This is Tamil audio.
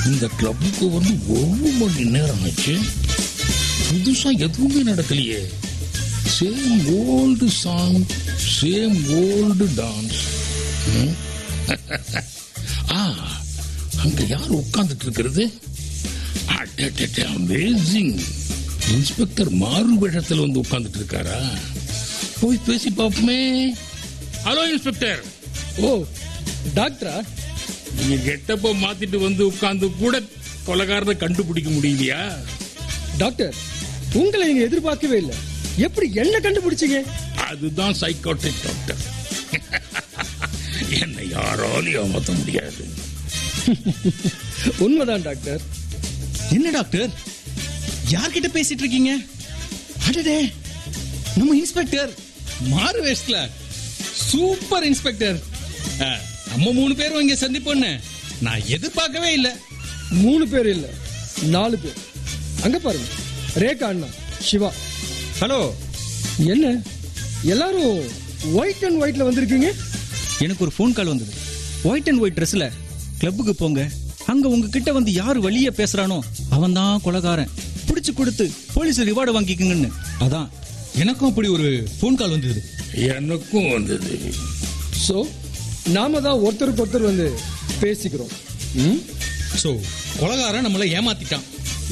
இந்த கிளப்புக்கு வந்து ஒரு மணி நேரம் ஆச்சு புதுசா எதுவுமே நடக்கலையே same old song same old dance ஆ அங்க யார் உட்கார்ந்துட்டு இருக்கிறது அமேசிங் இன்ஸ்பெக்டர் மாறு வேஷத்துல வந்து உட்கார்ந்துட்டு இருக்காரா போய் பேசி பார்ப்போமே ஹலோ இன்ஸ்பெக்டர் ஓ டாக்டரா நீங்க கெட்டப்ப மாத்திட்டு வந்து உட்கார்ந்து கூட கொலகாரனை கண்டுபிடிக்க முடியலையா டாக்டர் உங்களை இங்க எதிர்பார்க்கவே இல்லை எப்படி என்ன கண்டுபிடிச்சீங்க அதுதான் சைக்காட்ரிக் டாக்டர் என்னை யாராலும் ஏமாத்த முடியாது உண்மைதான் டாக்டர் என்ன டாக்டர் யார்கிட்ட பேசிட்டு இருக்கீங்க அடடே நம்ம இன்ஸ்பெக்டர் மாறு வேஸ்ட்ல சூப்பர் இன்ஸ்பெக்டர் ஆ, நம்ம மூணு பேரும் இங்க சந்திப்போன்னு நான் எதிர்பார்க்கவே இல்லை மூணு பேர் இல்ல நாலு பேர் அங்க பாருங்க ரேகா அண்ணா சிவா ஹலோ என்ன எல்லாரும் ஒயிட் அண்ட் ஒயிட்ல வந்திருக்கீங்க எனக்கு ஒரு ஃபோன் கால் வந்தது ஒயிட் அண்ட் ஒயிட் ட்ரெஸ்ல கிளப்புக்கு போங்க அங்க உங்ககிட்ட வந்து யார் வழிய பேசுறானோ அவன் தான் கொலகாரன் பிடிச்சு கொடுத்து போலீஸ் ரிவார்டு வாங்கிக்கங்கன்னு அதான் எனக்கும் அப்படி ஒரு ஃபோன் கால் வந்தது எனக்கும் வந்தது சோ நாம தான் ஒருத்தருக்கு ஒருத்தர் வந்து பேசிக்கிறோம் ம்? ஸோ கொலகாரன் நம்மளை ஏமாத்திட்டான்